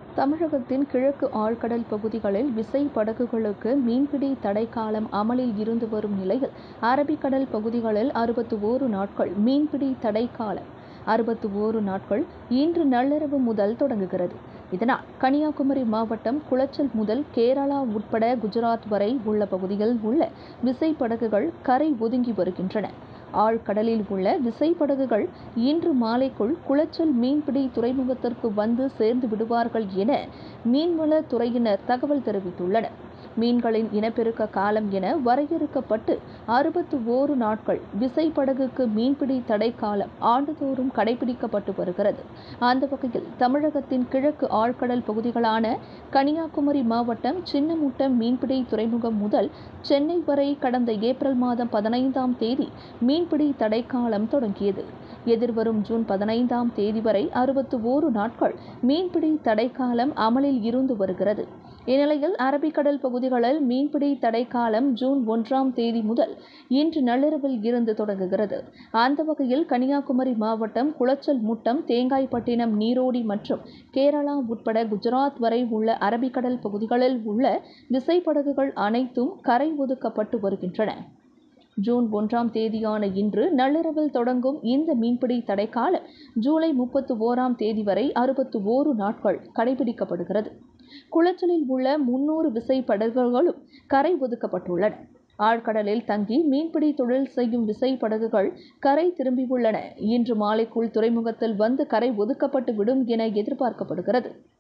தமிழகத்தின் கிழக்கு ஆழ்கடல் பகுதிகளில் விசை படகுகளுக்கு மீன்பிடி தடை காலம் அமலில் இருந்து வரும் நிலையில் அரபிக்கடல் பகுதிகளில் அறுபத்து ஓரு நாட்கள் மீன்பிடி தடை காலம் அறுபத்து ஓரு நாட்கள் இன்று நள்ளிரவு முதல் தொடங்குகிறது இதனால் கன்னியாகுமரி மாவட்டம் குளச்சல் முதல் கேரளா உட்பட குஜராத் வரை உள்ள பகுதியில் உள்ள விசைப்படகுகள் கரை ஒதுங்கி வருகின்றன ஆழ்கடலில் உள்ள விசைப்படகுகள் இன்று மாலைக்குள் குளச்சல் மீன்பிடி துறைமுகத்திற்கு வந்து சேர்ந்து விடுவார்கள் என மீன்வளத் துறையினர் தகவல் தெரிவித்துள்ளனர் மீன்களின் இனப்பெருக்க காலம் என வரையறுக்கப்பட்டு அறுபத்து ஓரு நாட்கள் விசைப்படகுக்கு மீன்பிடி தடை காலம் ஆண்டுதோறும் கடைபிடிக்கப்பட்டு வருகிறது அந்த வகையில் தமிழகத்தின் கிழக்கு ஆழ்கடல் பகுதிகளான கன்னியாகுமரி மாவட்டம் சின்னமுட்டம் மீன்பிடி துறைமுகம் முதல் சென்னை வரை கடந்த ஏப்ரல் மாதம் பதினைந்தாம் தேதி மீன்பிடி தடை காலம் தொடங்கியது எதிர்வரும் ஜூன் பதினைந்தாம் தேதி வரை அறுபத்து ஓரு நாட்கள் மீன்பிடி தடை காலம் அமலில் இருந்து வருகிறது இந்நிலையில் அரபிக்கடல் பகுதிகளில் மீன்பிடி தடை காலம் ஜூன் ஒன்றாம் தேதி முதல் இன்று நள்ளிரவில் இருந்து தொடங்குகிறது அந்த வகையில் கன்னியாகுமரி மாவட்டம் குளச்சல் முட்டம் தேங்காய்பட்டினம் நீரோடி மற்றும் கேரளா உட்பட குஜராத் வரை உள்ள அரபிக்கடல் பகுதிகளில் உள்ள விசைப்படகுகள் அனைத்தும் கரை ஒதுக்கப்பட்டு வருகின்றன ஜூன் ஒன்றாம் தேதியான இன்று நள்ளிரவில் தொடங்கும் இந்த மீன்பிடி தடைக்காலம் ஜூலை முப்பத்து ஓராம் தேதி வரை அறுபத்து ஓரு நாட்கள் கடைபிடிக்கப்படுகிறது குளச்சலில் உள்ள முன்னூறு விசைப்படகுகளும் கரை ஒதுக்கப்பட்டுள்ளன ஆழ்கடலில் தங்கி மீன்பிடி தொழில் செய்யும் விசைப்படகுகள் கரை திரும்பியுள்ளன இன்று மாலைக்குள் துறைமுகத்தில் வந்து கரை ஒதுக்கப்பட்டு விடும் என எதிர்பார்க்கப்படுகிறது